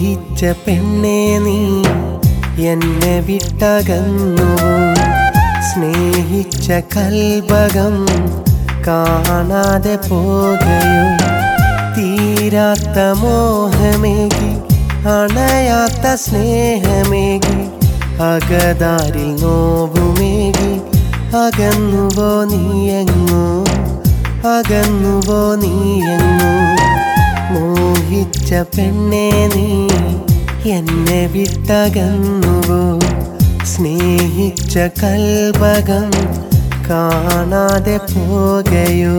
മോഹിച്ച പെണ്ണെ നീ എന്നെ വിട്ടകന്നുവോ സ്നേഹിച്ച കൽബകം കാണാതെ പോകയോ തീരാത്ത മോഹമേകി അണയാത്ത സ്നേഹമേകി അകതാരിൽ നോവുമേകി അകന്നുവോ നീയെങ്ങോ അകന്നുവോ നീയെങ്ങോ മോഹിച്ച പെണ്ണെ നീ എന്നെ വിട്ടകന്നുവോ സ്നേഹിച്ച കൽബകം കാണാതെ പോകയോ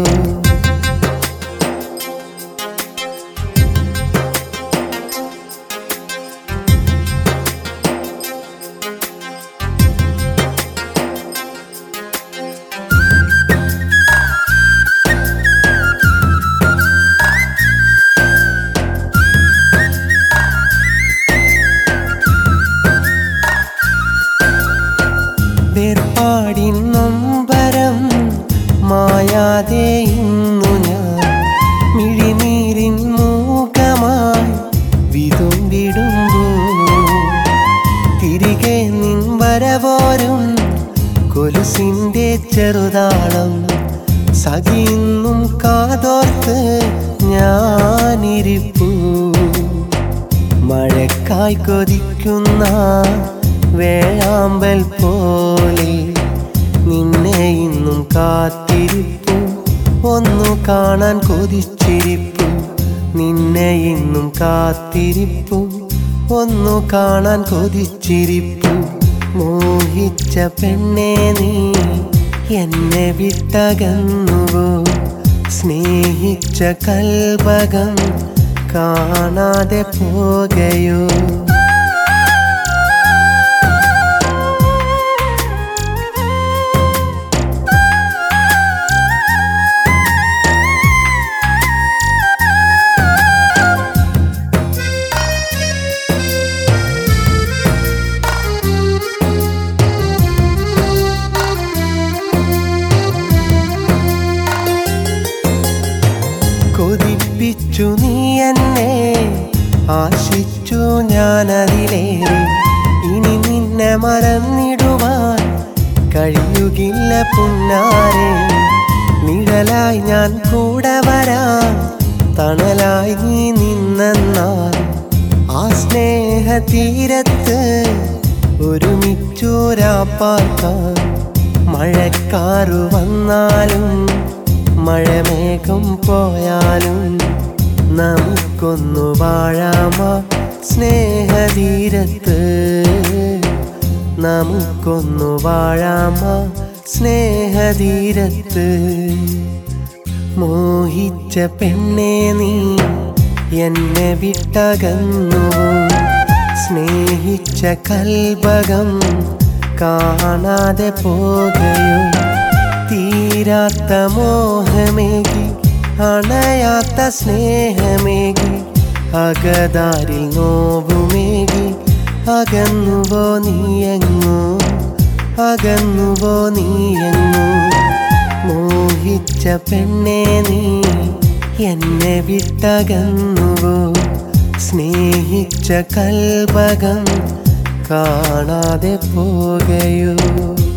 വേർപാടിൻ നൊമ്പരം മായാതെ ഇന്നു ഞാൻ മിഴിനീരിൻ മൂകമായി വിതുമ്പിടുമ്പോ തിരികെ നിൻ വരവോരും കൊലുസിൻ്റെ ചെറുതാളം സഖിന്നും കാതോർത്ത് ഞാനിരിപ്പൂ മഴക്കായി കൊതിക്കുന്ന വേഴാമ്പൽ പോലെ നിന്നെ ഇന്നും കാത്തിരിപ്പു ഒന്നു കാണാൻ കൊതിച്ചിരിപ്പു നിന്നെ ഇന്നും കാത്തിരിപ്പു ഒന്നു കാണാൻ കൊതിച്ചിരിപ്പു മോഹിച്ച പെണ്ണെ നീ എന്നെ വിട്ടകന്നുവോ സ്നേഹിച്ച കൽബകം കാണാതെ പോകയോ കൊതിപ്പിച്ചു നീ എന്നെ ആശിച്ചു ഞാനതിലേറെ ഇനി നിന്നെ മറന്നിടുവാൻ കഴിയുകില്ല പുന്നാരെ നിഴലായി ഞാൻ കൂടെ വരാം തണലായി നീ നിന്നെന്നാൽ ആ സ്നേഹ തീരത്ത് ഒരുമിച്ചൂരാപ്പാർക്കാൻ മഴക്കാറു വന്നാലും മഴമേഘം പോയാലും നമുക്കൊന്നു വാഴാമ സ്നേഹതീരത്ത് നമുക്കൊന്നു വാഴാമ സ്നേഹതീരത്ത് മോഹിച്ച പെണ്ണെ നീ എന്നെ വിട്ടകന്നുവോ സ്നേഹിച്ച കൽബകം കാണാതെ പോകയോ തീരാത്ത മോഹമേകി അണയാത്ത സ്നേഹമേകി അകതാരിൽ നോവുമേകി അകന്നുവോ നീയെങ്ങോ അകന്നുവോ നീയെങ്ങോ മോഹിച്ച പെണ്ണെ നീ എന്നെ വിട്ടകന്നുവോ സ്നേഹിച്ച കൽബകം കാണാതെ പോകയോ